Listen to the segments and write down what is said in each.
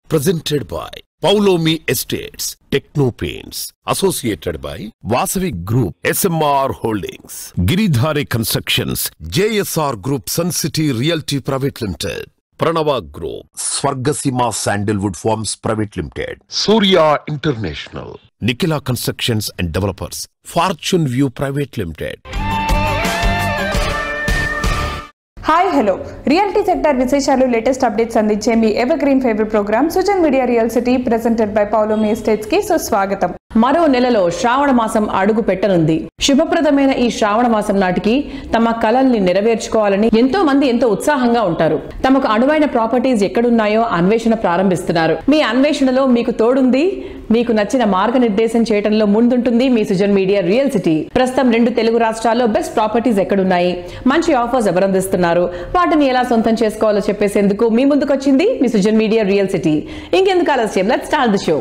presented by Paulomi Estates, Techno Paints, associated by Vasavi Group, SMR Holdings, Giridhari Constructions, JSR Group, Sun City Realty Private Limited, Pranava Group, Swargasima Sandalwood Farms Private Limited, Surya International, Nikila Constructions and Developers, Fortune View Private Limited. Hi hello reality sector విశేషాలు latest updates అందించే మీ evergreen favourite programme Sujan media real city presented by Paulomi estates కి సుస్వాగతం మరో నెలలో శ్రావణ మాసం అడుగు పెట్టనుంది శుభప్రదమైన ఈ శ్రావణ మాసం నాటికి తమ కలల్ని నెరవేర్చుకోవాలని ఎంతో మంది ఎంతో ఉత్సాహంగా ఉంటారు తమకు అనువైన ప్రాపర్టీస్ ఎక్కడున్నాయో అన్వేషణ ప్రారంభిస్తున్నారు మీ అన్వేషణలో మీకు తోడుంది మీకు నచ్చిన మార్గనిర్దేశం చేయడంలో ముందుంటుంది మీ సుజన్ మీడియా రియల్ సిటీ ప్రస్తుతం రెండు తెలుగు రాష్ట్రాల్లో బెస్ట్ ప్రాపర్టీస్ ఎక్కడున్నాయి మంచి ఆఫర్స్ ఎవరందిస్తున్నారు వాటిని ఎలా సొంతం చేసుకోవాలో చెప్పేసేందుకు మీ ముందుకొచ్చింది మీ సుజన్ మీడియా రియల్ సిటీ ఇంకెందుకు ఆలస్యం let start the show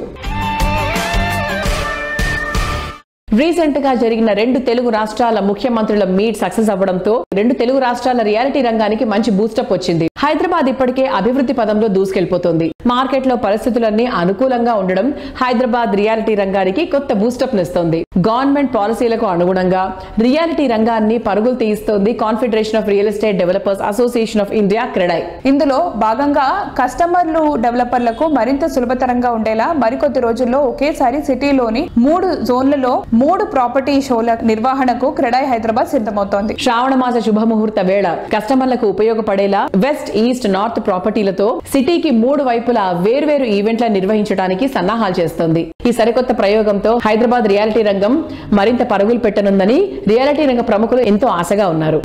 recent గా జరిగిన రెండు తెలుగు రాష్ట్రాల ముఖ్యమంత్రుల మీట్ సక్సెస్ అవ్వడంతో రెండు తెలుగు రాష్ట్రాల రియాలిటీ రంగానికి మంచి బూస్టప్ వచ్చింది హైదరాబాద్ ఇప్పటికే అభివృద్ధి పదంలో దూసుకెళ్లిపోతుంది మార్కెట్ లో పరిస్థితులన్నీ అనుకూలంగా ఉండడం హైదరాబాద్ రియాలిటీ రంగానికి కొత్త బూస్టప్ నిస్తోంది గవర్నమెంట్ పాలసీలకు అనుగుణంగా రియాలిటీ రంగాన్ని పరుగులు తీయిస్తోంది confederation of real estate developers association of India CREDAI ఇందులో భాగంగా కస్టమర్లు డెవలపర్లకు మరింత సులభతరంగా ఉండేలా మరికొద్ది రోజుల్లో ఒకేసారి సిటీలోని మూడు జోన్లలో మూడు ప్రాపర్టీ షోల నిర్వహణకు క్రెడాయ్ హైదరాబాద్ సిద్ధమవుతోంది శ్రావణ మాస శుభముహూర్త వేళ కస్టమర్లకు ఉపయోగపడేలా వెస్ట్ ఈస్ట్ నార్త్ ప్రాపర్టీలతో సిటీకి మూడు వైపులా వేర్వేరు ఈవెంట్ల నిర్వహించడానికి సన్నాహాలు చేస్తోంది ఈ సరికొత్త ప్రయోగంతో హైదరాబాద్ రియాలిటీ రంగం మరింత పరుగులు పెట్టనుందని రియాలిటీ రంగ ప్రముఖులు ఎంతో ఆశగా ఉన్నారు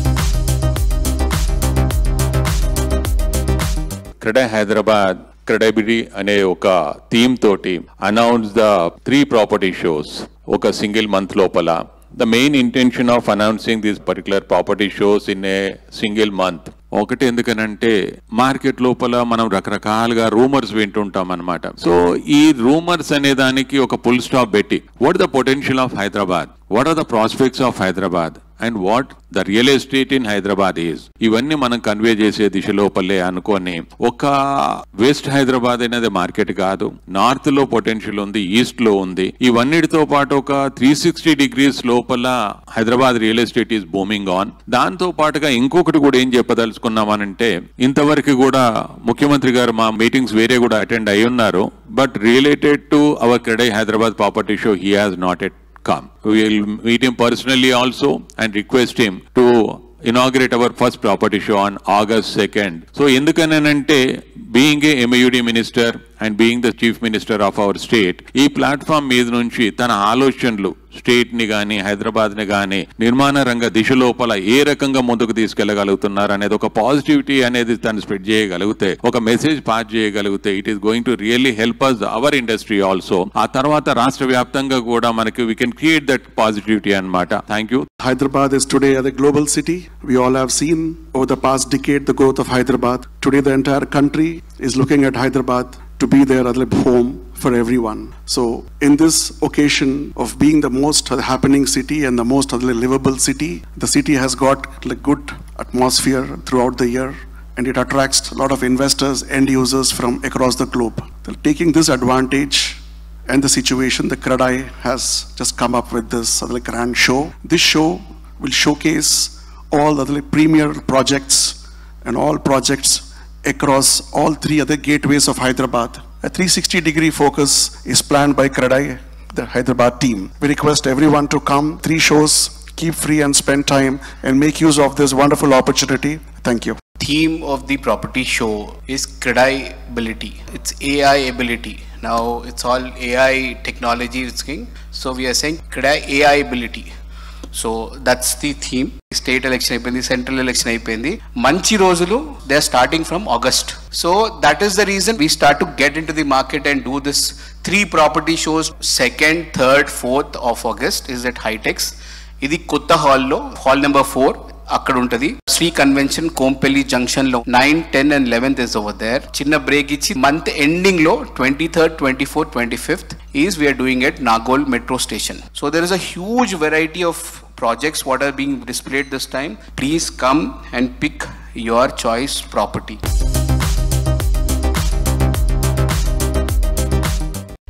క్రెడై హైదరాబాద్ క్రెడబిలిటీ అనే ఒక థీమ్ తోటి announce the three property shows ఒక సింగిల్ మంత్ లోపల the main intention of announcing these particular property shows in a single month ఒకటి ఎందుకనంటే మార్కెట్ లోపల మనం రకరకాలుగా రూమర్స్ వింటుంటాం అనమాట సో ఈ రూమర్స్ అనే దానికి ఒక ఫుల్ స్టాప్ పెట్టి what the potential of Hyderabad what are the prospects of Hyderabad and what the real estate in Hyderabad is ఇవన్నీ మనం కన్వే చేసే దిశ లోపలే అనుకొని ఒక వెస్ట్ హైదరాబాద్ అనేది మార్కెట్ కాదు నార్త్ లో పొటెన్షియల్ ఉంది ఈస్ట్ లో ఉంది ఇవన్నిటితో పాటు ఒక త్రీ సిక్స్టీ డిగ్రీస్ లోపల Hyderabad real estate is booming on దాంతో పాటుగా ఇంకొకటి కూడా ఏం చెప్పదలుచుకున్నామనంటే ఇంతవరకు కూడా ముఖ్యమంత్రి గారు మా మీటింగ్స్ వేరే కూడా అటెండ్ అయి ఉన్నారు but related to our CREDAI Hyderabad property show he has not at come. We will meet him personally also and request him to inaugurate our first property show on August 2nd. So, ఎందుకనంటే being a MIUD minister and being the chief minister of our state ఈ platform మీద నుంచి తన ఆలోచనలు state ని గాని హైదరాబాద్ ని గాని నిర్మాణ రంగ దిశ లోపల ఏ రకంగా ముందుకు తీసుకెళ్లగలుగుతున్నారు అనేది ఒక పాజిటివిటీ అనేది తను స్ప్రెడ్ చేయగలిగితే ఒక మెసేజ్ పాస్ చేయగలిగితే it is going to really help us our industry also ఆ తర్వాత రాష్ట్ర వ్యాప్తంగా కూడా మనకి we can create that positivity అన్నమాట thank you Hyderabad is today a global city. We all have seen over the past decade the growth of Hyderabad. Today, the entire country is looking at Hyderabad to be their other home for everyone. So, in this occasion of being the most happening city and the most livable city, the city has got like good atmosphere throughout the year. And it attracts a lot of investors, end users from across the globe. They're taking this advantage and the situation the Kradai has just come up with this uh, grand show. This show will showcase all the other premier projects and all projects across all three other gateways of Hyderabad. A 360 degree focus is planned by Kradai, the Hyderabad team. We request everyone to come, three shows, keep free and spend time and make use of this wonderful opportunity. Thank you. theme of the property show is credibility. It's AI ability. Now it's all AI technology is king. So we are saying credi AI ability. So that's the theme state election అయిపోయింది central election అయిపోయింది మంచి రోజులు they are starting from August so that is the reason we start to get into the market and do this three property shows second third fourth of August is that HITEX ఇది కొత్త హాల్లో hall number four అక్కడ ఉంటది Sri convention Kompally junction లో nine ten and eleventh is over there చిన్న break ఇచ్చి month ending లో twenty third twenty four twenty fifth is we are doing at Nagole metro station so there is a huge variety of projects what are being displayed this time please come and pick your choice property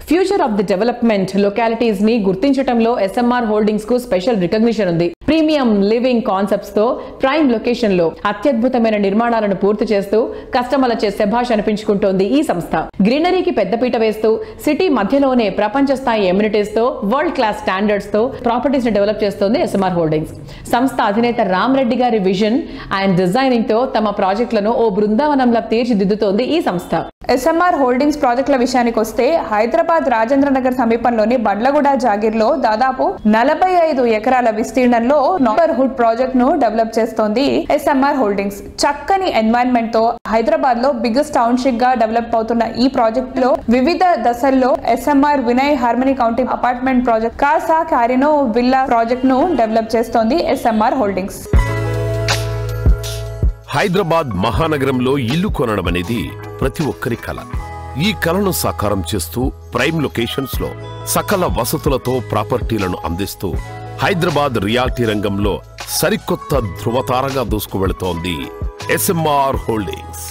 future of the development localities ని గుర్తించడంలో ఎస్ఎంఆర్ హోల్డింగ్స్ కు special recognition ఉంది premium living concepts తో prime location లో అత్యద్భుతమైన నిర్మాణాలను పూర్తి చేస్తూ కస్టమర్లచే శభాష్ అనిపించుకుంటోంది ఈ సంస్థ గ్రీనరీకి పెద్దపీట వేస్తూ సిటీ మధ్యలోనే ప్రపంచ స్థాయి ఎమ్యూనిటీస్ తో వరల్డ్ క్లాస్ స్టాండర్డ్స్ తో ప్రాపర్టీస్ ని డెవలప్ చేస్తోంది ఎస్ఎంఆర్ హోల్డింగ్స్ సంస్థ అధినేత రామ్ రెడ్డి గారి విజన్ అండ్ డిజైనింగ్ తో తమ ప్రాజెక్టులను ఓ బృందావనంలా తీర్చిదిద్దుతోంది ఈ సంస్థ ఎస్ఎంఆర్ హోల్డింగ్స్ ప్రాజెక్టుల విషయానికి వస్తే హైదరాబాద్ రాజేంద్ర నగర్ సమీపంలోని బండ్లగూడ జాగిర్లో దాదాపు నలభై ఐదు ఎకరాల విస్తీర్ణంలో నాపర్ హుడ్ ప్రాజెక్ట్ ను డెవలప్ చేస్తోంది ఎస్ఎంఆర్ హోల్డింగ్స్ చక్కని ఎన్వైరన్మెంట్ తో హైదరాబాద్ లో బిగ్గెస్ట్ టౌన్షిప్ గా డెవలప్ అవుతున్న ఈ ప్రాజెక్ట్ లో వివిధ దశల్లో SMR Vinay Harmony County apartment project Casa Carino villa project ను డెవలప్ చేస్తోంది ఎస్ఎంఆర్ హోల్డింగ్స్ హైదరాబాద్ మహానగరంలో ఇల్లు కొనడం అనేది ప్రతి ఒక్కరి కల ఈ కలను సాకారం చేస్తూ ప్రైమ్ లొకేషన్స్ లో సకల వసతులతో ప్రాపర్టీలను అందిస్తూ హైదరాబాద్ రియాల్టీ రంగంలో సరికొత్త ధృవతారగా దూసుకువెళుతోంది ఎస్ఎంఆర్ హోల్డింగ్స్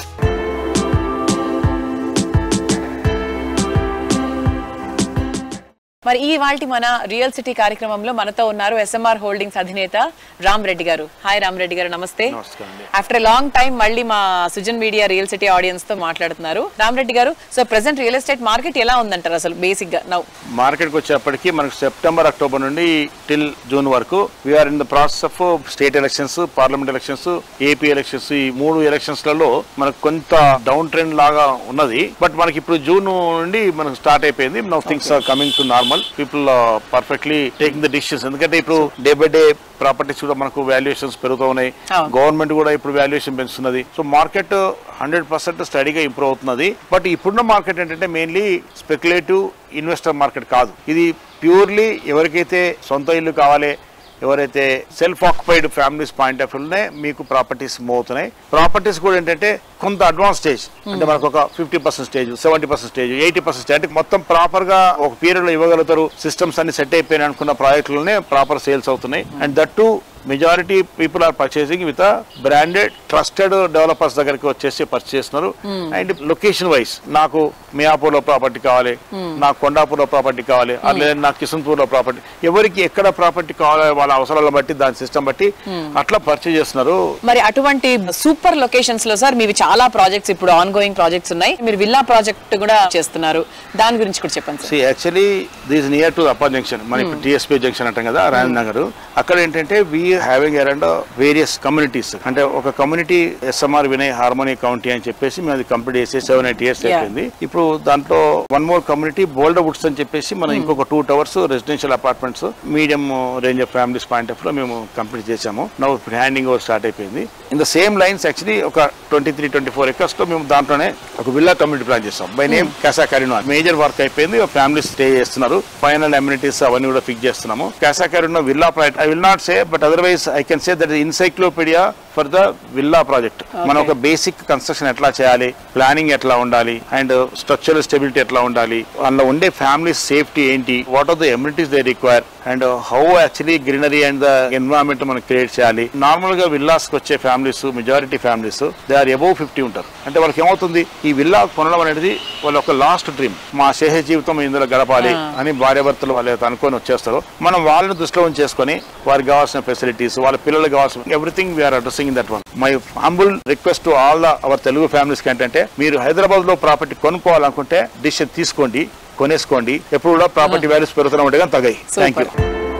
మరి ఈ వాల్టి మన రియల్ సిటీ కార్యక్రమంలో మనతో ఉన్నారు ఎస్ఎంఆర్ హోల్డింగ్స్ అధినేత రామ్ రెడ్డి గారు హాయ్ రామ్ రెడ్డి గారు నమస్తే ఆఫ్టర్ లాంగ్ టైం మళ్ళీ మా Sujan media real city audiences తో మాట్లాడుతున్నారు రామ్ రెడ్డి గారు so present real estate market ఎలా ఉందంటారు అసలు బేసిక్ గా నౌ మార్కెట్కి వచ్చేప్పటికి మనకు సెప్టెంబర్ అక్టోబర్ నుండి టిల్ జూన్ వరకు we are in the process of state elections parliament elections AP elections ఈ మూడు ఎలక్షన్స్ లలో మనకు కొంత డౌన్ ట్రెండ్ లాగా ఉన్నది బట్ మనకి ఇప్పుడు జూన్ నుండి మనకు స్టార్ట్ అయిపోయింది now things are coming to normal people perfectly taking the decisions ఎందుకంటే ఇప్పుడు డే బై డే ప్రాపర్టీస్ కూడా మనకు వాల్యుయేషన్స్ పెరుగుతూ ఉన్నాయి అవును. గవర్నమెంట్ కూడా ఇప్పుడు వాల్యుయేషన్ పెంచుతున్నది సో మార్కెట్ హండ్రెడ్ పర్సెంట్ స్టడీగా ఇంప్రూవ్ అవుతున్నది బట్ ఇప్పుడున్న మార్కెట్ ఏంటంటే మెయిన్లీ స్పెక్యులేటివ్ ఇన్వెస్టర్ మార్కెట్ కాదు ఇది ప్యూర్లీ ఎవరికైతే సొంత ఇల్లు కావాలి ఎవరైతే self occupied families point of వ్యూలోనే మీకు ప్రాపర్టీస్ మూవ్ అవుతున్నాయి ప్రాపర్టీస్ కూడా ఏంటంటే కొంత అడ్వాన్స్ స్టేజ్ అంటే మనకు ఒక fifty percent stage seventy percent stage eighty percent stage అంటే మొత్తం ప్రాపర్ గా ఒక పీరియడ్ లో ఇవ్వగలుగుతారు సిస్టమ్స్ అన్ని సెట్ అయిపోయినాయి అనుకున్న ప్రాజెక్టులనే ప్రాపర్ సేల్స్ అవుతున్నాయి and that to majority people are purchasing with branded trusted developers దగ్గరికి వచ్చేసి పర్చేస్ చేస్తున్నారు అండ్ లొకేషన్ వైస్ నాకు మియాపూర్ లో ప్రాపర్టీ కావాలి నాకు కొండాపూర్ లో ప్రాపర్టీ కావాలి అట్లే నాకు కిషన్పూర్ లో ప్రాపర్టీ ఎవరికి ఎక్కడ ప్రాపర్టీ కావాలి వాళ్ళ అవసరాలను బట్టి దాని సిస్టమ్ బట్టి అట్లా పర్చేజ్ చేస్తున్నారు మరి అటువంటి సూపర్ లొకేషన్స్ లో సార్ మీవి చాలా ప్రాజెక్ట్స్ ఇప్పుడు ఆన్ గోయింగ్ ప్రాజెక్ట్స్ ఉన్నాయి మీరు విల్లా ప్రాజెక్ట్ కూడా చేస్తున్నారు దాని గురించి కూడా చెప్పండి sir see actually this near to Appa junction మన ఇప్పుడు టిఎస్పీ జంక్షన్ అంటాం కదా రాజేంద్ర నగర్ అక్కడ ఏంటంటే we having around various communities అంటే ఒక community SMR Vinay Harmony County అని చెప్పేసి మేము అది కంప్లీట్ చేసి సెవెన్ ఎయిట్ ఇయర్స్ Yeah. అయిపోయింది ఇప్పుడు దాంట్లో one more community Boulder Woods అని చెప్పేసి మనం ఇంకొక two towers residential apartments medium range of families point of లో మేము కంప్లీట్ చేసాము నౌ హ్యాండింగ్ ఓవర్ స్టార్ట్ అయిపోయింది in the same lines actually ఒక twenty three twenty four acres లో మేము దాంట్లోనే ఒక విల్లా కమ్యూనిటీ ప్లాన్ చేస్తాం by name Casa Carino major work అయిపోయింది ఫ్యామిలీస్ స్టే చేస్తున్నారు ఫైనల్ అమ్యూనిటీస్ అవన్నీ కూడా ఫిక్స్ చేస్తున్నాము Casa Carino villa project I will not say but otherwise I can say that encyclopedia for the villa project మనం ఒక basic construction ఎట్లా చేయాలి planning ఎట్లా ఉండాలి అండ్ స్ట్రక్చరల్ స్టెబిలిటీ ఎట్లా ఉండాలి అందులో ఉండే ఫ్యామిలీ సేఫ్టీ ఏంటి what are the amenities they require and how actually greenery and the environment మనం క్రియేట్ చేయాలి నార్మల్ గా విల్లాస్ కి వచ్చే families majority families they are above fifty ఉంటారు అంటే వాళ్ళకి ఏమవుతుంది ఈ విల్లా కొనడం అనేది వాళ్ళ ఒక లాస్ట్ డ్రీమ్ మా శేష జీవితం ఇందులో గడపాలి అని భార్యాభర్తలు వాళ్ళు అనుకొని వచ్చేస్తారు మనం వాళ్ళని దృష్టిలో ఉంచేసుకొని వారికి కావాల్సిన ఫెసిలిటీస్ వాళ్ళ పిల్లలకు కావాల్సిన everything we are addressing in that one my humble request to all the our Telugu families ఏంటంటే మీరు హైదరాబాద్ లో ప్రాపర్టీ కొనుక్కోవాలనుకుంటే డిసిషన్ తీసుకోండి కొనేసుకోండి ఎప్పుడు కూడా ప్రాపర్టీ వాల్యూస్ పెరుగుతూనే ఉంటాయి కానీ తగ్గాయి థ్యాంక్ యూ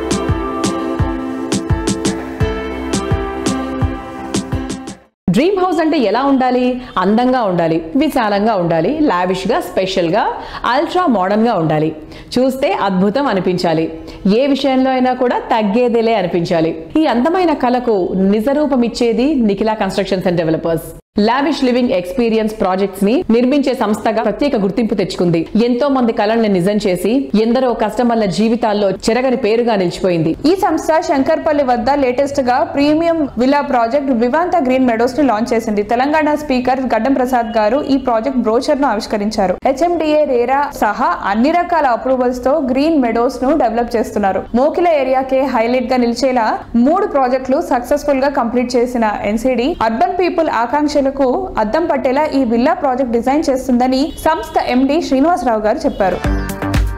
డ్రీమ్ హౌస్ అంటే ఎలా ఉండాలి అందంగా ఉండాలి విశాలంగా ఉండాలి లావిష్ గా స్పెషల్ గా అల్ట్రా మోడర్న్ గా ఉండాలి చూస్తే అద్భుతం అనిపించాలి ఏ విషయంలో అయినా కూడా తగ్గేదేలే అనిపించాలి ఈ అందమైన కళకు నిజరూపం ఇచ్చేది Nikhila constructions and developers lavish living experience projects ని నిర్మించే సంస్థగా ప్రత్యేక గుర్తింపు తెచ్చుకుంది ఎంతో మంది కళల్ని నిజం చేసి ఎందరో కస్టమర్ల జీవితాల్లో చెరగని పేరుగా నిలిచిపోయింది ఈ సంస్థ శంకర్పల్లి వద్ద లేటెస్ట్ గా premium villa project Vivanta Green Meadows ని లాంచ్ చేసింది తెలంగాణ స్పీకర్ గడ్డం ప్రసాద్ గారు ఈ ప్రాజెక్ట్ బ్రోచర్ ను ఆవిష్కరించారు హెచ్ఎండిఏ రేరా సహా అన్ని రకాల అప్రూవల్స్ తో గ్రీన్ మెడోస్ ను డెవలప్ చేస్తున్నారు మోకిల ఏరియాకే హైలైట్ గా నిలిచేలా మూడు ప్రాజెక్టులు సక్సెస్ఫుల్ గా కంప్లీట్ చేసిన ఎన్సిడి అర్బన్ పీపుల్ ఆకాంక్షలకు అద్దం పట్టేలా ఈ విల్లా ప్రాజెక్ట్ డిజైన్ చేస్తుందని సంస్థ ఎండి శ్రీనివాసరావు గారు చెప్పారు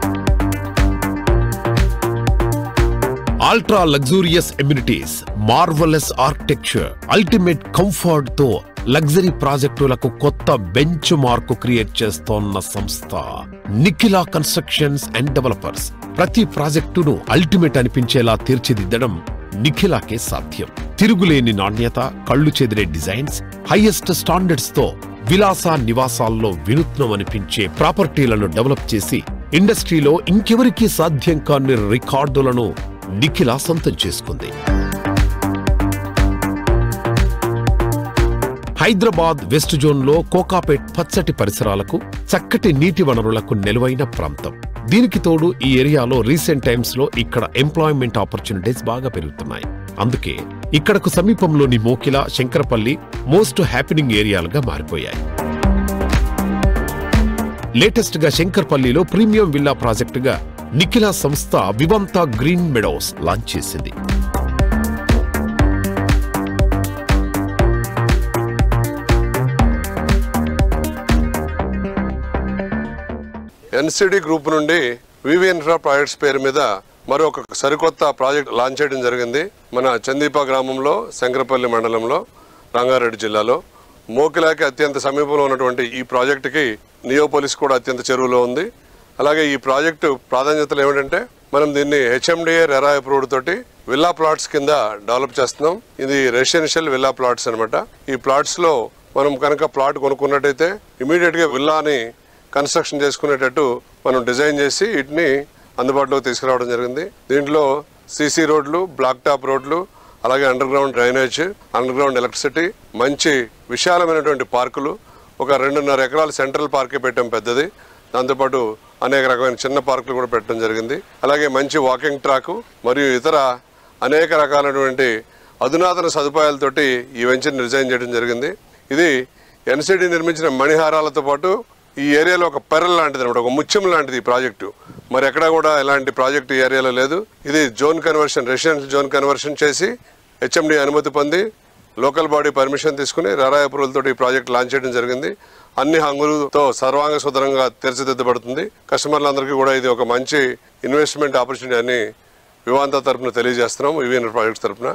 ultra luxurious amenities marvellous architecture ultimate comfort తో లగ్జరీ ప్రాజెక్టులకు కొత్త బెంచ్ మార్క్ క్రియేట్ చేస్తోన్న సంస్థ నిఖిలా కన్స్ట్రక్షన్స్ అండ్ డెవలపర్స్ ప్రతి ప్రాజెక్టును అల్టిమేట్ అనిపించేలా తీర్చిదిద్దడం నిఖిలాకే సాధ్యం తిరుగులేని నాణ్యత కళ్ళు చెదిరే డిజైన్స్ హైయెస్ట్ స్టాండర్డ్స్ తో విలాస నివాసాల్లో వినూత్నం అనిపించే ప్రాపర్టీలను డెవలప్ చేసి ఇండస్ట్రీలో ఇంకెవరికీ సాధ్యం కాని రికార్డులను నిఖిల సొంతం చేసుకుంది హైదరాబాద్ వెస్ట్ జోన్లో కోకాపేట్ పచ్చటి పరిసరాలకు చక్కటి నీటి వనరులకు నెలువైన ప్రాంతం దీనికి తోడు ఈ ఏరియాలో రీసెంట్ టైమ్స్ లో ఇక్కడ ఎంప్లాయ్మెంట్ ఆపర్చునిటీస్ బాగా పెరుగుతున్నాయి అందుకే ఇక్కడకు సమీపంలోని మోకిల శంకరపల్లి మోస్ట్ హ్యాపెనింగ్ ఏరియాలుగా మారిపోయాయి లేటెస్ట్ గా శంకర్పల్లిలో ప్రీమియం విల్లా ప్రాజెక్టుగా నిఖిలా సంస్థ వివంతా గ్రీన్ మెడోస్ లాంచ్ చేసింది ఎన్సిడి గ్రూప్ నుండి వివి ఇన్ఫ్రా ప్రాజెక్ట్స్ పేరు మీద మరొక సరికొత్త ప్రాజెక్ట్ లాంచ్ చేయడం జరిగింది మన చందీపా గ్రామంలో శంకరపల్లి మండలంలో రంగారెడ్డి జిల్లాలో మోకిలాకి అత్యంత సమీపంలో ఉన్నటువంటి ఈ ప్రాజెక్టుకి నియోపోలిస్ కూడా అత్యంత చెరువులో ఉంది అలాగే ఈ ప్రాజెక్టు ప్రాధాన్యతలు ఏమిటంటే మనం దీన్ని హెచ్ఎండిఏ రెరా అప్రూవ్డ్ తోటి విల్లా ప్లాట్స్ కింద డెవలప్ చేస్తున్నాం ఇది రెసిడెన్షియల్ విల్లా ప్లాట్స్ అన్నమాట ఈ ప్లాట్స్ లో మనం కనుక ప్లాట్ కొనుక్కున్నట్టయితే ఇమీడియట్ గా విల్లాని కన్స్ట్రక్షన్ చేసుకునేటట్టు మనం డిజైన్ చేసి వీటిని అందుబాటులోకి తీసుకురావడం జరిగింది దీంట్లో సీసీ రోడ్లు బ్లాక్ టాప్ రోడ్లు అలాగే underground drainage underground electricity మంచి విశాలమైనటువంటి పార్కులు ఒక రెండున్నర ఎకరాల సెంట్రల్ పార్కే పెట్టాం పెద్దది దాంతోపాటు అనేక రకమైన చిన్న పార్కులు కూడా పెట్టడం జరిగింది అలాగే మంచి వాకింగ్ ట్రాక్ మరియు ఇతర అనేక రకాలైనటువంటి అధునాతన సదుపాయాలతోటి ఈ వెంచర్ని డిజైన్ చేయడం జరిగింది ఇది ఎన్సిడి నిర్మించిన మణిహారాలతో పాటు ఈ ఏరియాలో ఒక పెరల్ లాంటిది అనమాట ఒక ముత్యం లాంటిది ఈ ప్రాజెక్టు మరి ఎక్కడా కూడా ఇలాంటి ప్రాజెక్టు ఈ ఏరియాలో లేదు ఇది zone conversion residential zone conversion చేసి హెచ్ఎండి అనుమతి పొంది లోకల్ బాడీ పర్మిషన్ తీసుకుని రారా అప్రూవల్ తోటి ఈ ప్రాజెక్ట్ లాంచ్ చేయడం జరిగింది అన్ని హంగులతో సర్వాంగ సుందరంగా తీర్చిదిద్దబడుతుంది కస్టమర్లందరికీ కూడా ఇది ఒక మంచి ఇన్వెస్ట్మెంట్ ఆపర్చునిటీ అని వివాంత తరపున తెలియజేస్తున్నాం వివిఎన్ ప్రాజెక్ట్స్ తరపున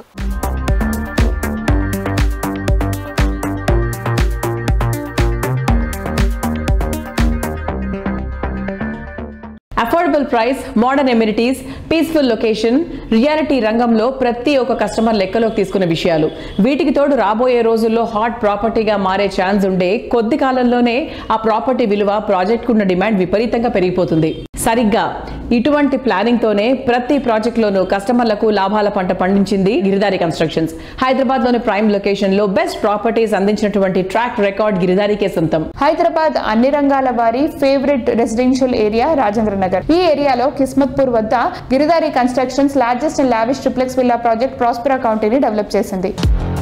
affordable price modern amenities peaceful location reality రంగంలో ప్రతి ఒక్క కస్టమర్ లెక్కలోకి తీసుకున్న విషయాలు వీటికి తోడు రాబోయే రోజుల్లో హాట్ ప్రాపర్టీగా మారే ఛాన్స్ ఉండే కొద్ది కాలంలోనే ఆ ప్రాపర్టీ విలువ ప్రాజెక్టుకున్న డిమాండ్ విపరీతంగా పెరిగిపోతుంది సరిగ్గా ఇటువంటి ప్లానింగ్ తోనే ప్రతి ప్రాజెక్టులోనూ కస్టమర్లకు లాభాల పంట పండించింది గిరిదారి కన్స్ట్రక్షన్స్ హైదరాబాద్ లోని ప్రైమ్ లొకేషన్ లో బెస్ట్ ప్రాపర్టీస్ అందించినటువంటి ట్రాక్ రికార్డ్ గిరిదారికే సొంతం హైదరాబాద్ అన్ని రంగాల వారి favourite residential area Rajendranagar ఈ ఏరియాలో కిస్మత్పూర్ వద్ద Giridhari constructions largest and lavish triplex villa project Prospera కౌంటీని డెవలప్ చేసింది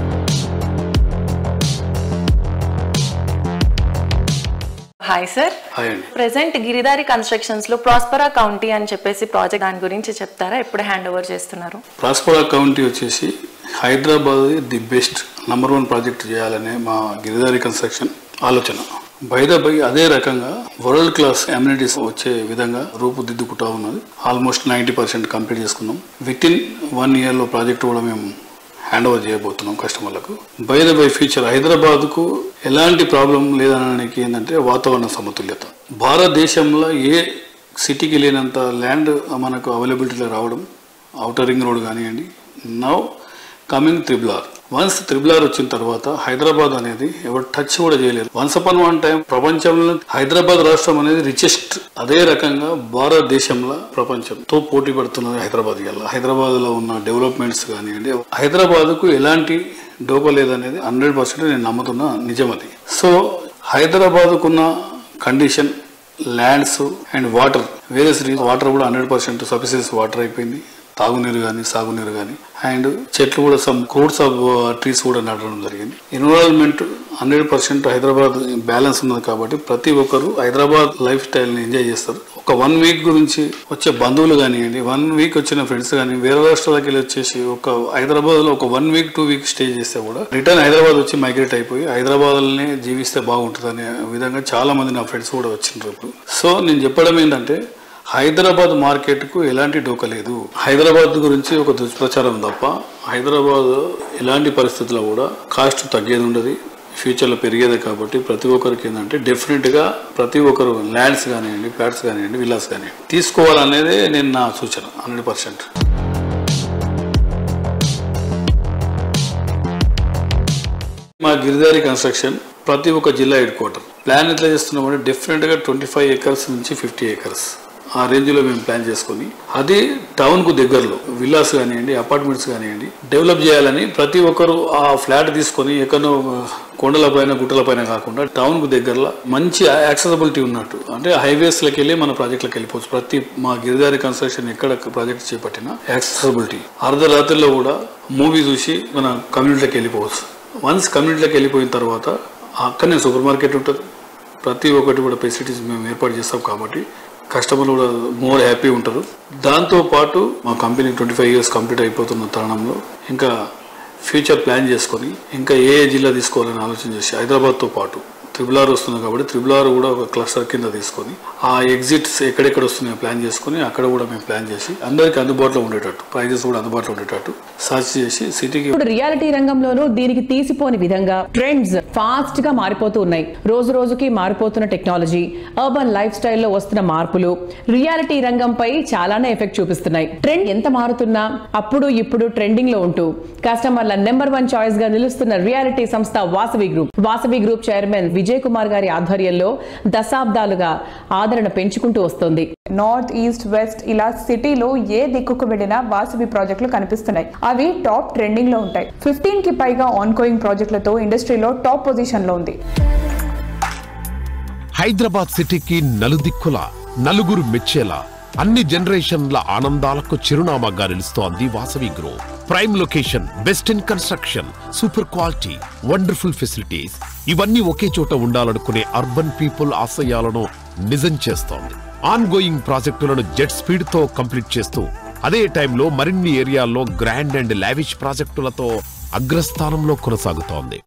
హాయ్ సార్ హాయ్ అండి ప్రెసెంట్ గిరిదారి కన్స్ట్రక్షన్స్ లో ప్రాస్పరా కౌంటీ అని చెప్పేసి ప్రాజెక్ట్ దాని గురించి చెప్తారా ఎప్పుడు హ్యాండ్ ఓవర్ చేస్తున్నారు ప్రాస్పరా కౌంటీ వచ్చేసి Hyderabad the best number one project చేయాలనే మా గిరిదారి కన్స్ట్రక్షన్ ఆలోచన బైద బై అదే రకంగా వరల్డ్ క్లాస్ అమ్యూనిటీస్ వచ్చే విధంగా రూపుదిద్దుకుంటా ఉన్నది ఆల్మోస్ట్ నైంటీ పర్సెంట్ కంప్లీట్ చేసుకున్నాం విత్ ఇన్ వన్ ఇయర్లో ప్రాజెక్ట్ కూడా మేము హ్యాండ్ ఓవర్ చేయబోతున్నాం కస్టమర్లకు బై ద బై ఫ్యూచర్ హైదరాబాద్కు ఎలాంటి ప్రాబ్లం లేదనడానికి ఏంటంటే వాతావరణ సమతుల్యత భారతదేశంలో ఏ సిటీకి లేనంత ల్యాండ్ మనకు అవైలబిలిటీలో రావడం అవుటర్ రింగ్ రోడ్ కానివ్వండి now coming triple R once triple R వచ్చిన తర్వాత హైదరాబాద్ అనేది ఎవరు టచ్ కూడా చేయలేరు వన్స్ అపాన్ వన్ టైం ప్రపంచంలో హైదరాబాద్ రాష్ట్రం అనేది రిచెస్ట్ అదే రకంగా భారతదేశంలో ప్రపంచంతో పోటీ పడుతున్నది హైదరాబాద్ ఇవాళ హైదరాబాద్ లో ఉన్న డెవలప్మెంట్స్ కానివ్వండి హైదరాబాద్ కు ఎలాంటి డోప లేదనేది హండ్రెడ్ పర్సెంట్ నేను నమ్ముతున్న నిజం అది సో హైదరాబాద్కున్న కండిషన్ ల్యాండ్స్ అండ్ వాటర్ వేరే వాటర్ కూడా హండ్రెడ్ పర్సెంట్ సఫిషియన్స్ వాటర్ అయిపోయింది తాగునీరు కానీ సాగునీరు కానీ అండ్ చెట్లు కూడా సమ్ క్రోడ్స్ ఆఫ్ ట్రీస్ కూడా నాటడం జరిగింది environment hundred percent Hyderabad balance ఉన్నది కాబట్టి ప్రతి ఒక్కరు హైదరాబాద్ లైఫ్ స్టైల్ని ఎంజాయ్ చేస్తారు ఒక వన్ వీక్ గురించి వచ్చే బంధువులు కానివ్వండి వన్ వీక్ వచ్చిన ఫ్రెండ్స్ కానీ వేరే రాష్ట్రాలకు వెళ్ళి వచ్చేసి ఒక హైదరాబాద్ లో ఒక one week two week stay చేస్తే కూడా రిటర్న్ హైదరాబాద్ వచ్చి మైగ్రేట్ అయిపోయి హైదరాబాద్లోనే జీవిస్తే బాగుంటుంది అనే విధంగా చాలా మంది నా ఫ్రెండ్స్ కూడా వచ్చిండ్రు ఇప్పుడు సో నేను చెప్పడం ఏంటంటే హైదరాబాద్ మార్కెట్కు ఎలాంటి డోక లేదు హైదరాబాద్ గురించి ఒక దుష్ప్రచారం తప్ప హైదరాబాద్ ఎలాంటి పరిస్థితుల్లో కూడా కాస్ట్ తగ్గేది ఉండదు ఫ్యూచర్లో పెరిగేదే కాబట్టి ప్రతి ఒక్కరికి ఏంటంటే డెఫినెట్గా ప్రతి ఒక్కరు ల్యాండ్స్ కానివ్వండి ఫ్లాట్స్ కానివ్వండి విల్లాస్ కానివ్వండి తీసుకోవాలనేదే నేను నా సూచన హండ్రెడ్ పర్సెంట్ మా గిరిదారి కన్స్ట్రక్షన్ ప్రతి ఒక్క జిల్లా హెడ్ క్వార్టర్ ప్లాన్ ఎట్లా చేస్తున్నామంటే డెఫినెట్గా ట్వంటీ ఫైవ్ ఏకర్స్ నుంచి ఫిఫ్టీ ఏకర్స్ ఆ రేంజ్లో మేము ప్లాన్ చేసుకొని అది టౌన్కు దగ్గరలో విల్లాస్ కానివ్వండి అపార్ట్మెంట్స్ కానివ్వండి డెవలప్ చేయాలని ప్రతి ఒక్కరు ఆ ఫ్లాట్ తీసుకొని ఎక్కడో కొండల పైన గుట్టల పైన కాకుండా టౌన్కు దగ్గరలో మంచి యాక్సెసిబిలిటీ ఉన్నట్టు అంటే హైవేస్లోకి వెళ్ళి మన ప్రాజెక్టులకు వెళ్ళిపోవచ్చు ప్రతి మా గిరిదారి కన్స్ట్రక్షన్ ఎక్కడ ప్రాజెక్ట్ చేపట్టినా యాక్సెసిబిలిటీ అర్ధరాత్రిలో కూడా మూవీ చూసి మన కమ్యూనిటీలోకి వెళ్ళిపోవచ్చు వన్స్ కమ్యూనిటీలోకి వెళ్ళిపోయిన తర్వాత అక్కడనే సూపర్ మార్కెట్ ఉంటుంది ప్రతి ఒక్కటి కూడా ఫెసిలిటీస్ మేము ఏర్పాటు చేస్తాం కాబట్టి కస్టమర్లు కూడా మోర్ హ్యాపీ ఉంటారు దాంతో పాటు మా company twenty five years complete అయిపోతున్న తరుణంలో ఇంకా ఫ్యూచర్ ప్లాన్ చేసుకొని ఇంకా ఏ ఏ జిల్లా తీసుకోవాలని ఆలోచన చేసి హైదరాబాద్తో పాటు త్రిబుల్ ఆర్ వస్తుంది కాబట్టి త్రిబుల్ ఆర్ కూడా ఒక క్లస్టర్ కింద తీసుకొని ఆ ఎగ్జిట్స్ ఎక్కడెక్కడ వస్తున్నాయో ప్లాన్ చేసుకొని అక్కడ కూడా మేము ప్లాన్ చేసి అందరికీ అందుబాటులో ఉండేటట్టు ప్రైజెస్ కూడా అందుబాటులో ఉండేటట్టు సర్చ్ చేసి సిటీకి ఇప్పుడు రియాలిటీ రంగంలోనూ దీనికి తీసిపోని విధంగా ట్రెండ్స్ ఫాస్ట్ గా మారిపోతూ ఉన్నాయి రోజు రోజుకి మారిపోతున్న టెక్నాలజీ అర్బన్ లైఫ్ స్టైల్లో వస్తున్న మార్పులు రియాలిటీ రంగంపై చాలానే ఎఫెక్ట్ చూపిస్తున్నాయి ట్రెండ్ ఎంత మారుతున్నా అప్పుడు ఇప్పుడు ట్రెండింగ్ లో ఉంటూ కస్టమర్ల నెంబర్ వన్ చాయిస్ గా నిలుస్తున్న రియాలిటీ సంస్థ Vasavi group Vasavi group chairman Vijay Kumar గారి ఆధ్వర్యంలో దశాబ్దాలుగా ఆదరణ పెంచుకుంటూ వస్తోంది నార్త్ ఈస్ట్ వెస్ట్ ఇలా సిటీలో ఏ దిక్కుకు వెళ్ళినా వాసవి ప్రాజెక్టులు కనిపిస్తున్నాయి అవి టాప్ ట్రెండింగ్ లో ఉంటాయి ఫిఫ్టీన్ కి పైగా ఆన్ గోయింగ్ ప్రాజెక్టులతో ఇండస్ట్రీలో టాప్ పొజిషన్ లో ఉంది హైదరాబాద్ సిటీకి నలుదిక్కుల నలుగురు మెచ్చేలా అన్ని జనరేషన్ల ఆనందాలకు చిరునామాగా నిలుస్తోంది Vasavi group prime location best in construction super quality wonderful facilities ఇవన్నీ ఒకే చోట ఉండాలనుకునే అర్బన్ పీపుల్ ఆశయాలను నిజం చేస్తోంది ఆన్ గోయింగ్ ప్రాజెక్టులను జెట్ స్పీడ్ తో కంప్లీట్ చేస్తూ అదే టైంలో మరిన్ని ఏరియాల్లో గ్రాండ్ అండ్ లావిష్ ప్రాజెక్టులతో అగ్రస్థానంలో కొనసాగుతోంది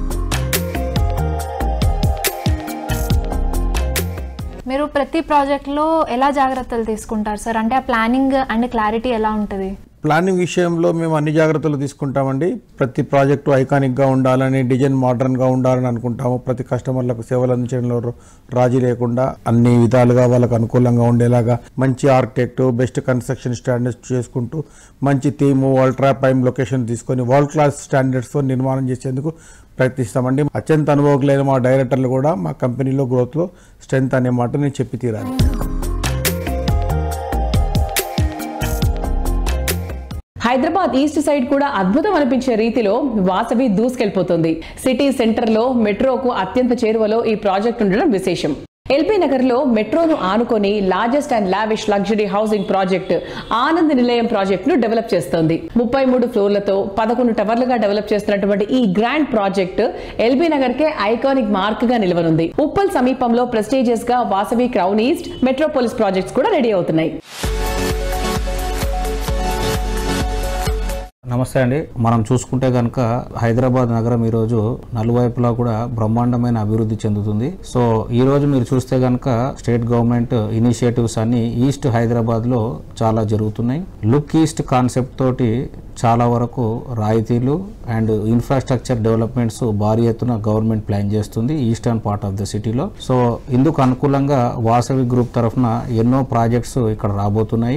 మీరు ప్రతి ప్రాజెక్ట్లో ఎలా జాగ్రత్తలు తీసుకుంటారు సార్ అంటే ఆ ప్లానింగ్ అండ్ క్లారిటీ ఎలా ఉంటుంది ప్లానింగ్ విషయంలో మేము అన్ని జాగ్రత్తలు తీసుకుంటామండి ప్రతి ప్రాజెక్టు ఐకానిక్గా ఉండాలని డిజైన్ మోడర్న్గా ఉండాలని అనుకుంటాము ప్రతి కస్టమర్లకు సేవలు అందించడంలో రాజీ లేకుండా అన్ని విధాలుగా వాళ్ళకు అనుకూలంగా ఉండేలాగా మంచి ఆర్కిటెక్ట్ బెస్ట్ కన్స్ట్రక్షన్ స్టాండర్డ్స్ చేసుకుంటూ మంచి థీము అల్ట్రా ప్రైమ్ లొకేషన్ తీసుకొని వరల్డ్ క్లాస్ స్టాండర్డ్స్తో నిర్మాణం చేసేందుకు ప్రయత్నిస్తామండి అత్యంత అనుభవకులైన మా డైరెక్టర్లు కూడా మా కంపెనీలో గ్రోత్లో స్ట్రెంత్ అనే మాట నేను చెప్పి తీరాలి హైదరాబాద్ ఈస్ట్ సైడ్ కూడా అద్భుతం అనిపించే రీతిలో వాసవి దూసుకెళ్లిపోతుంది సిటీ సెంటర్ లో మెట్రోకు అత్యంత చేరువలో ఈ ప్రాజెక్ట్ ఉండడం విశేషం ఎల్బీ నగర్ లో మెట్రోను ఆనుకొని largest and lavish luxury housing project Anand Nilayam project ను డెవలప్ చేస్తోంది ముప్పై మూడు ఫ్లోర్లతో పదకొండు టవర్లుగా డెవలప్ చేస్తున్నటువంటి ఈ గ్రాండ్ ప్రాజెక్ట్ ఎల్బీ నగర్ కే ఐకానిక్ మార్క్ గా నిలవనుంది ఉప్పల్ సమీపంలో ప్రెస్టీజియస్ గా Vasavi crown east metropolis projects కూడా రెడీ అవుతున్నాయి నమస్తే అండి మనం చూసుకుంటే కనుక హైదరాబాద్ నగరం ఈరోజు నలువైపులా కూడా బ్రహ్మాండమైన అభివృద్ధి చెందుతుంది సో ఈ రోజు మీరు చూస్తే కనుక స్టేట్ గవర్నమెంట్ ఇనిషియేటివ్స్ అన్ని ఈస్ట్ హైదరాబాద్ లో చాలా జరుగుతున్నాయి లుక్ ఈస్ట్ కాన్సెప్ట్ తోటి చాలా వరకు రాయితీలు అండ్ ఇన్ఫ్రాస్ట్రక్చర్ డెవలప్మెంట్స్ భారీ ఎత్తున గవర్నమెంట్ ప్లాన్ చేస్తుంది ఈస్టర్న్ పార్ట్ ఆఫ్ ద సిటీలో సో ఇందుకు అనుకూలంగా వాసవి గ్రూప్ తరఫున ఎన్నో ప్రాజెక్ట్స్ ఇక్కడ రాబోతున్నాయి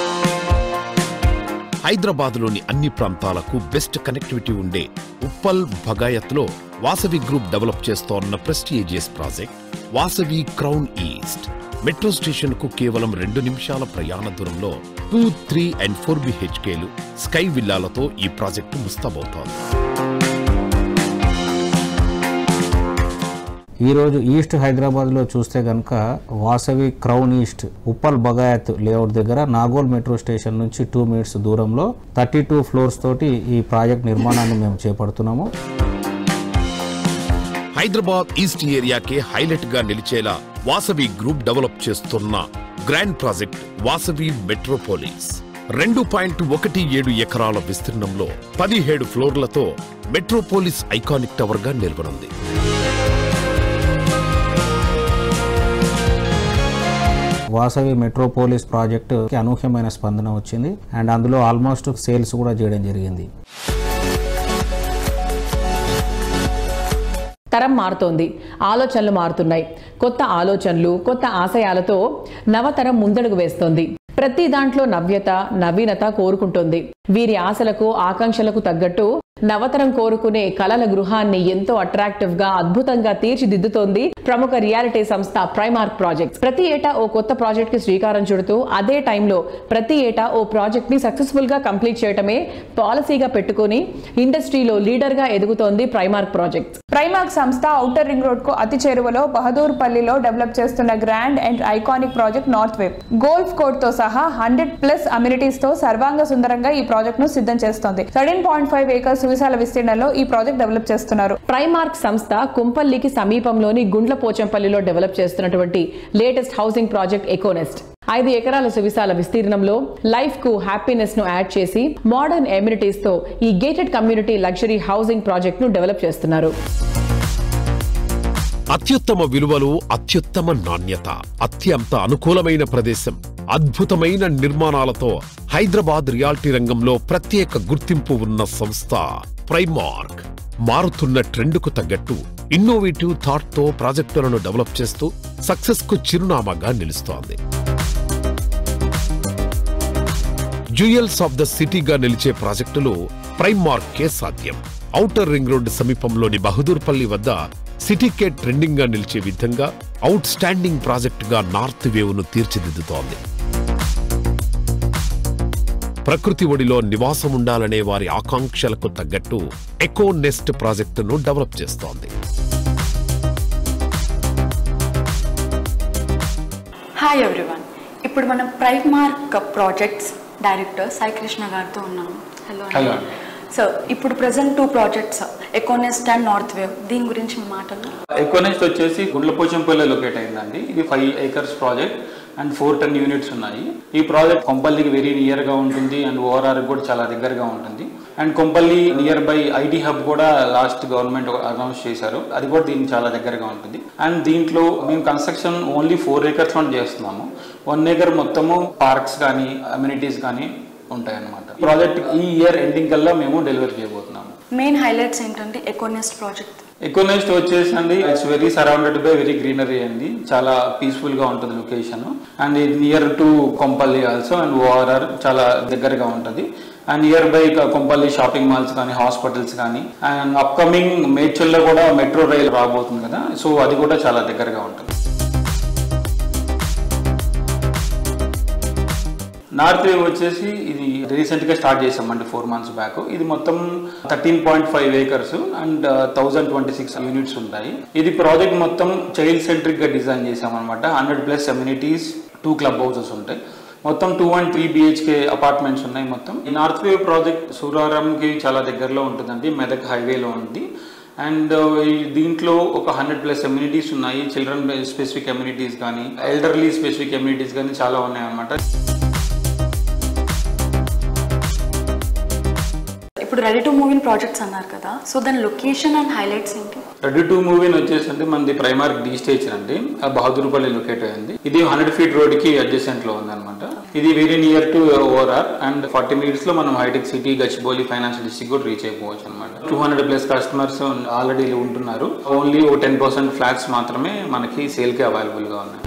హైదరాబాద్లోని అన్ని ప్రాంతాలకు బెస్ట్ కనెక్టివిటీ ఉండే ఉప్పల్ భగాయత్లో వాసవి గ్రూప్ డెవలప్ చేస్తోన్న prestigious project Vasavi crown east metro station కు కేవలం రెండు నిమిషాల ప్రయాణ దూరంలో టూ త్రీ అండ్ ఫోర్ బిహెచ్కేలు స్కై విల్లాలతో ఈ ప్రాజెక్టు ముస్తాబవుతోంది ఈరోజు ఈస్ట్ హైదరాబాద్లో చూస్తే కనుక Vasavi crown east Uppal Bhagayath layout దగ్గర నాగోల్ మెట్రో స్టేషన్ నుంచి టూ మినిట్స్ దూరంలో థర్టీ టూ ఫ్లోర్స్ తోటి ఈ ప్రాజెక్ట్ నిర్మాణాన్ని మేము చేపడుతున్నాము హైదరాబాద్ ఈస్ట్ ఏరియాకే హైలైట్ గా నిలిచేలా వాసవి గ్రూప్ డెవలప్ చేస్తున్న గ్రాండ్ ప్రాజెక్ట్ వాసవి మెట్రోపోలిస్ రెండు పాయింట్ ఒకటి ఏడు ఎకరాల విస్తీర్ణంలో పదిహేడు ఫ్లోర్లతో మెట్రోపోలిస్ ఐకానిక్ టవర్ గా నిలవనుంది వాసవి మెట్రోపోలిస్ ప్రాజెక్టు కి అనూహ్యమైన స్పందన వచ్చింది అండ్ అందులో ఆల్మోస్ట్ సేల్స్ కూడా చేయడం జరిగింది తరం మారుతోంది ఆలోచనలు మారుతున్నాయి కొత్త ఆలోచనలు కొత్త ఆశయాలతో నవతరం ముందడుగు వేస్తోంది ప్రతి దాంట్లో నవ్యత నవీనత కోరుకుంటోంది వీరి ఆశలకు ఆకాంక్షలకు తగ్గట్టు నవతరం కోరుకునే కలల గృహాన్ని ఎంతో అట్రాక్టివ్ గా అద్భుతంగా తీర్చిదిద్దుతోంది ప్రముఖ రియాలిటీ సంస్థ ప్రైమార్క్ ప్రాజెక్ట్స్ ప్రతి ఏటా ఓ కొత్త ప్రాజెక్ట్ కి శ్రీకారం చుడుతూ అదే టైంలో ప్రతి ఏటా ఓ ప్రాజెక్ట్ ని సక్సెస్ఫుల్ గా కంప్లీట్ చేయటమే పాలసీగా పెట్టుకుని ఇండస్ట్రీలో లీడర్ గా ఎదుగుతోంది ప్రైమార్క్ ప్రాజెక్ట్స్ ప్రైమాక్ సంస్థ ఔటర్ రింగ్ రోడ్ కు అతి చేరువలో బహదూర్ పల్లిలో డెవలప్ చేస్తున్న grand and iconic project north web golf court తో సహా హండ్రెడ్ ప్లస్ అమ్యూనిటీస్ తో సర్వాంగ సుందరంగా ఈ ప్రాజెక్ట్ ను సిద్ధం చేస్తోంది థర్టీన్ పాయింట్ ఫైవ్ ఏకర్స్ సువిశాల విస్తీర్ణంలో ఈ ప్రాజెక్ట్ డెవలప్ చేస్తున్నారు ప్రైమార్క్ సంస్థ కుంపల్లికి సమీపంలోని గుండ్ల పోచంపల్లిలో డెవలప్ చేస్తున్నటువంటి లేటెస్ట్ హౌసింగ్ ప్రాజెక్ట్ ఎకోనెస్ట్ ఐదు ఎకరాల సువిశాల విస్తీర్ణంలో లైఫ్ కు హ్యాపీనెస్ ను యాడ్ చేసి మోడర్న్ ఎమ్యూనిటీస్ తో ఈ gated community luxury housing project ను డెవలప్ చేస్తున్నారు అత్యుత్తమ విలువలు అత్యుత్తమ నాణ్యత అత్యంత అనుకూలమైన ప్రదేశం అద్భుతమైన నిర్మాణాలతో హైదరాబాద్ రియాల్టీ రంగంలో ప్రత్యేక గుర్తింపు ఉన్న సంస్థ ప్రైమార్క్ మారుతున్న ట్రెండ్కు తగ్గట్టు ఇన్నోవేటివ్ థాట్ తో ప్రాజెక్టులను డెవలప్ చేస్తూ సక్సెస్ కు చిరునామాగా నిలుస్తోంది జ్యుయల్స్ ఆఫ్ ద సిటీగా నిలిచే ప్రాజెక్టులు ప్రైమార్కే సాధ్యం ఔటర్ రింగ్ రోడ్డు సమీపంలోని బహదూర్పల్లి వద్ద సిటీకే ట్రెండింగ్ గా నిలిచే విధంగా అవుట్ స్టాండింగ్ ప్రాజెక్టుగా నార్త్ వేవ్ను తీర్చిదిద్దుతోంది ప్రకృతి ఒడిలో నివాసం ఉండాలనే వారి ఆకాంక్షలకు తగ్గట్టు ఎకో నెస్ట్ ప్రాజెక్టును డెవలప్ చేస్తోంది హాయ్ ఎవ్రీవన్ ఇప్పుడు మనం Prime Mark projects director Sai Krishna గారితో ఉన్నాము హలో హలో సో ఇప్పుడు present two projects Econest and North Wave దీని గురించి మీ మాటలు ఎకోనెస్ట్ వచ్చేసి గుండ్లపోచంపల్లి లొకేట్ అయిందండి ఇది five acres project and four ten units ఉన్నాయి ఈ ప్రాజెక్ట్ కొంపల్లికి వెరీ నియర్ గా ఉంటుంది అండ్ ఓఆర్ఆర్ కూడా చాలా దగ్గరగా ఉంటుంది and Kompally near by IT hub కూడా లాస్ట్ గవర్నమెంట్ అనౌన్స్ చేశారు అది కూడా దీనికి చాలా దగ్గరగా ఉంటుంది అండ్ దీంట్లో మేము కన్స్ట్రక్షన్ ఓన్లీ ఫోర్ ఏకర్స్ లో చేస్తున్నాము వన్ ఏకర్ మొత్తము పార్క్స్ కానీ అమ్యూనిటీస్ కానీ ఉంటాయి అన్నమాట ప్రాజెక్ట్ ఈ ఇయర్ ఎండింగ్ కల్లా మేము డెలివరీ చేయబోతున్నాము మెయిన్ హైలైట్స్ ఏంటంటే ఎకోనెస్ట్ ప్రాజెక్ట్ ఎకోనెస్ట్ వచ్చేసి అండి it's very surrounded by very greenery అండి చాలా పీస్ఫుల్ గా ఉంటుంది లొకేషన్ అండ్ ఇది near to Kompally also and ORR చాలా దగ్గరగా ఉంటుంది and near by Kompally shopping malls కానీ హాస్పిటల్స్ కానీ అండ్ అప్కమింగ్ మేడ్చల్లో కూడా మెట్రో రైల్ రాబోతుంది కదా సో అది కూడా చాలా దగ్గరగా ఉంటుంది నార్త్ వేవ్ వచ్చేసి ఇది రీసెంట్ గా స్టార్ట్ చేసామండి ఫోర్ మంత్స్ బ్యాక్ ఇది మొత్తం thirteen point five acres and thousand twenty six units ఉంటాయి ఇది ప్రాజెక్ట్ మొత్తం చైల్డ్ సెంట్రిక్ గా డిజైన్ చేసామన్నమాట hundred plus amenities two club houses ఉంటాయి మొత్తం two and three BHK apartments ఉన్నాయి మొత్తం ఈ నార్త్ వేవ్ ప్రాజెక్ట్ సూరారంకి చాలా దగ్గరలో ఉంటుందండి మెదక్ హైవేలో ఉంది అండ్ దీంట్లో ఒక హండ్రెడ్ ప్లస్ కమ్యూనిటీస్ ఉన్నాయి చిల్డ్రన్ స్పెసిఫిక్ కమ్యూనిటీస్ కానీ ఎల్డర్లీ స్పెసిఫిక్ కమ్యూనిటీస్ కానీ చాలా ఉన్నాయి అన్నమాట ఇప్పుడు రెడీ టు మూవీ ప్రాజెక్ట్స్ అన్నారు కదా సో దాని లొకేషన్ అండ్ హైలైట్స్ ఏంటి రెడీ టు మూవీ వచ్చేసి మనది ప్రైమార్క్ డి స్టేజ్ అండి ఆ బహదూర్పల్లి లొకేట్ అయింది ఇది హండ్రెడ్ ఫీట్ రోడ్ కి అడ్జసెంట్ లో ఉంది అనమాట ఇది very near to ORR and forty minutes లో మనం Hitech City Gachibowli financial district కూడా రీచ్ అయిపోవచ్చు అనమాట two hundred plus customers already ఉంటున్నారు ఓన్లీ ఓ టెన్ పర్సెంట్ ఫ్లాట్స్ మాత్రమే మనకి సేల్ కి అవైలబుల్ గా ఉన్నాయి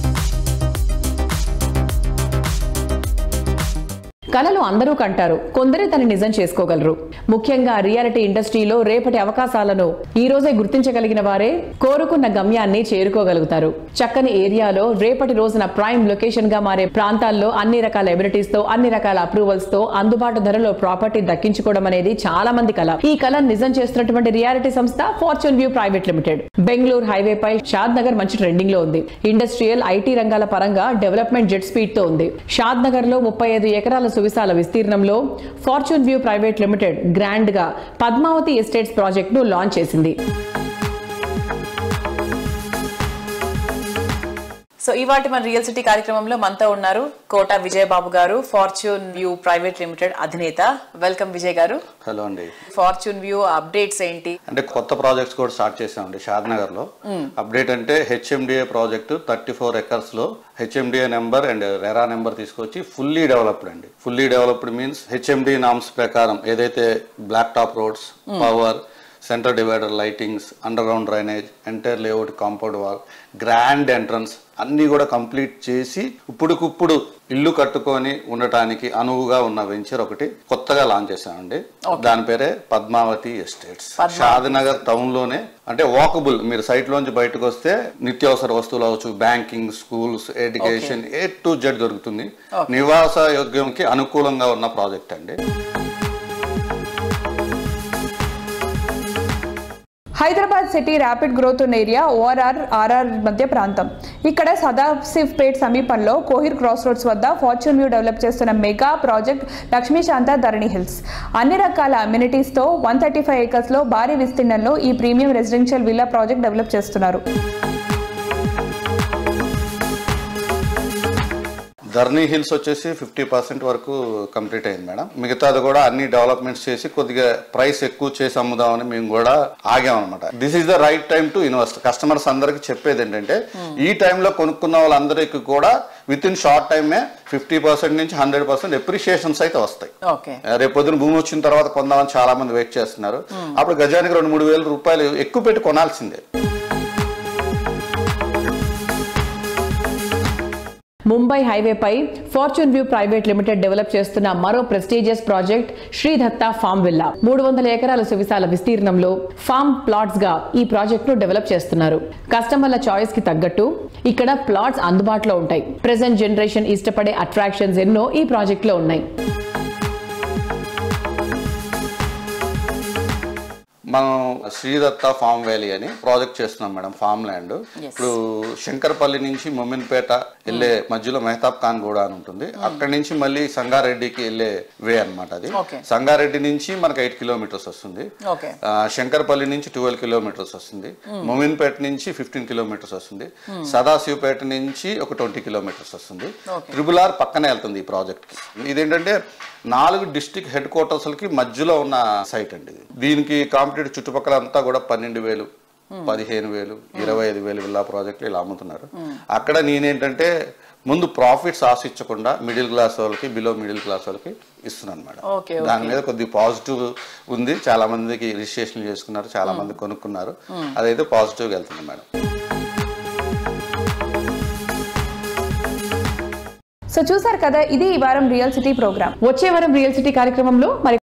కలలు అందరూ కంటారు కొందరే తను నిజం చేసుకోగలరు ముఖ్యంగా రియాలిటీ ఇండస్ట్రీలో రేపటి అవకాశాలను ఈ రోజే గుర్తించగలిగిన వారే కోరుకున్న గమ్యాన్ని చేరుకోగలుగుతారు చక్కని ఏరియాలో రేపటి రోజున ప్రైమ్ లొకేషన్ గా మారే ప్రాంతాల్లో అన్ని రకాల ఎబిలిటీస్ తో అన్ని రకాల అప్రూవల్స్ తో అందుబాటు ధరలో ప్రాపర్టీ దక్కించుకోవడం అనేది చాలా మంది కల ఈ కళ నిజం చేస్తున్నటువంటి రియాలిటీ సంస్థ Fortune View Private Limited Bengaluru highway పై షాద్ నగర్ మంచి ట్రెండింగ్ లో ఉంది ఇండస్ట్రియల్ ఐటీ రంగాల పరంగా డెవలప్మెంట్ జెట్ స్పీడ్ తో ఉంది షాద్ నగర్ లో ముప్పై ఐదు ఎకరాల సువిశాల విస్తీర్ణంలో Fortune View Private Limited grand గా పద్మావతి ఎస్టేట్స్ ప్రాజెక్ట్ ను లాంచ్ చేసింది సో ఇవాటి మన రియల్ సిటీ కార్యక్రమంలో మనతో ఉన్నారు కోట విజయబాబు గారు ఫార్చ్యూన్ వ్యూ ప్రైవేట్ లిమిటెడ్ అధినేత వెల్కమ్ విజయ్ గారు హలో అండి ఫార్చ్యూన్ వ్యూ అప్డేట్స్ ఏంటి అంటే కొత్త ప్రాజెక్ట్స్ కూడా స్టార్ట్ చేసామండి షాద్నగర్ లో మ్మ్. అప్డేట్ అంటే HMDA project thirty four acres లో HMDA number and RERA number తీసుకొచ్చి ఫుల్లీ డెవలప్డ్ అండి fully developed means HMD norms ప్రకారం ఏదైతే black top roads hmm. Power center divider lightings underground drainage entire layout compound wall grand entrance అన్నీ కూడా complete చేసి ఇప్పుడుకిప్పుడు ఇల్లు కట్టుకొని ఉండటానికి అనువుగా ఉన్న వెంచర్ ఒకటి కొత్తగా లాంచ్ చేసామండి దాని పేరే పద్మావతి ఎస్టేట్స్ పద్మావతి. షాద్నగర్ టౌన్ లోనే అంటే వాకబుల్ మీరు సైట్ లోంచి బయటకు వస్తే నిత్యావసర వస్తువులు అవచ్చు banking schools education A to Z దొరుకుతుంది Okay. నివాస యోగ్యంకి అనుకూలంగా ఉన్న ప్రాజెక్ట్ అండి హైదరాబాద్ సిటీ ర్యాపిడ్ గ్రోత్ ఉన్న ఏరియా ఓఆర్ఆర్ ఆర్ఆర్ మధ్య ప్రాంతం ఇక్కడ సదాశివ్పేట్ సమీపంలో కోహిర్ క్రాస్ రోడ్స్ వద్ద ఫార్చ్యూన్ వ్యూ డెవలప్ చేస్తున్న mega project Lakshmishanta Dharani hills అన్ని రకాల అమ్యూనిటీస్తో వన్ థర్టీ ఫైవ్ ఏకర్స్లో భారీ విస్తీర్ణంలో ఈ premium residential villa project develop చేస్తున్నారు ధర్నీ హిల్స్ వచ్చేసి ఫిఫ్టీ పర్సెంట్ వరకు కంప్లీట్ అయింది మేడం మిగతాది కూడా అన్ని డెవలప్మెంట్స్ చేసి కొద్దిగా ప్రైస్ ఎక్కువ చేసి అమ్ముదామని మేము కూడా ఆగాం అనమాట this is the right time to invest customers అందరికి చెప్పేది ఏంటంటే ఈ టైంలో కొనుక్కున్న వాళ్ళందరికీ కూడా విత్ ఇన్ షార్ట్ టైమే ఫిఫ్టీ పర్సెంట్ నుంచి హండ్రెడ్ పర్సెంట్ ఎప్రిషియేషన్స్ అయితే వస్తాయి ఓకే రేపు పొద్దున భూమి వచ్చిన తర్వాత కొందామని చాలా మంది వెయిట్ చేస్తున్నారు అప్పుడు గజానికి రెండు మూడు వేల రూపాయలు ఎక్కువ పెట్టి కొనాల్సిందే ముంబై హైవేపై Fortune View Private Limited develop చేస్తున్న మరో prestigious project Sridatta farm villa మూడు వందల ఎకరాల సువిశాల విస్తీర్ణంలో ఫామ్ ప్లాట్స్ గా ఈ ప్రాజెక్ట్ ను డెవలప్ చేస్తున్నారు కస్టమర్ల చాయిస్ కి తగ్గట్టు ఇక్కడ ప్లాట్స్ అందుబాటులో ఉంటాయి ప్రెసెంట్ జనరేషన్ ఇష్టపడే అట్రాక్షన్స్ ఎన్నో ఈ ప్రాజెక్ట్ లో ఉన్నాయి మనం శ్రీదత్త ఫామ్ వ్యాలీ అని ప్రాజెక్ట్ చేస్తున్నాం మేడం ఫామ్ ల్యాండ్ ఇప్పుడు శంకరపల్లి నుంచి మొమిన్పేట వెళ్ళే మధ్యలో మెహతాబ్ ఖాన్ కూడా అని ఉంటుంది అక్కడి నుంచి మళ్ళీ సంగారెడ్డికి వెళ్ళే వే అన్నమాట అది Okay. సంగారెడ్డి నుంచి మనకి ఎయిట్ కిలోమీటర్స్ వస్తుంది ఓకే ఆ, శంకరపల్లి నుంచి ట్వెల్వ్ కిలోమీటర్స్ వస్తుంది Hmm. మొమిన్పేట నుంచి ఫిఫ్టీన్ కిలోమీటర్స్ వస్తుంది Hmm. సదాశివపేట నుంచి ఒక ట్వంటీ కిలోమీటర్స్ వస్తుంది Okay. ట్రిపుల్ ఆర్ పక్కనే వెళ్తుంది ఈ ప్రాజెక్ట్ ఇదేంటంటే నాలుగు డిస్టిక్ హెడ్ క్వార్టర్స్లకి మధ్యలో ఉన్న సైట్ అండి ఇది దీనికి కాంపిటేటివ్ చుట్టుపక్కల అంతా కూడా పన్నెండు వేలు పదిహేను వేలు ఇరవై ఐదు వేలు విల్లా ప్రాజెక్టులు ఇలా అమ్ముతున్నారు అక్కడ నేనేంటంటే ముందు ప్రాఫిట్స్ ఆశించకుండా మిడిల్ క్లాస్ వాళ్ళకి బిలో మిడిల్ క్లాస్ వాళ్ళకి ఇస్తున్నాను మేడం ఓకే దాని మీద కొద్ది పాజిటివ్ ఉంది చాలా మందికి రిజిస్ట్రేషన్ చేసుకున్నారు చాలా మంది కొనుక్కున్నారు Hmm. అదైతే పాజిటివ్గా వెళ్తుంది మేడం సో చూసారు కదా ఇది ఈ వారం రియల్ సిటీ ప్రోగ్రామ్ వచ్చే వారం రియల్ సిటీ కార్యక్రమంలో మరి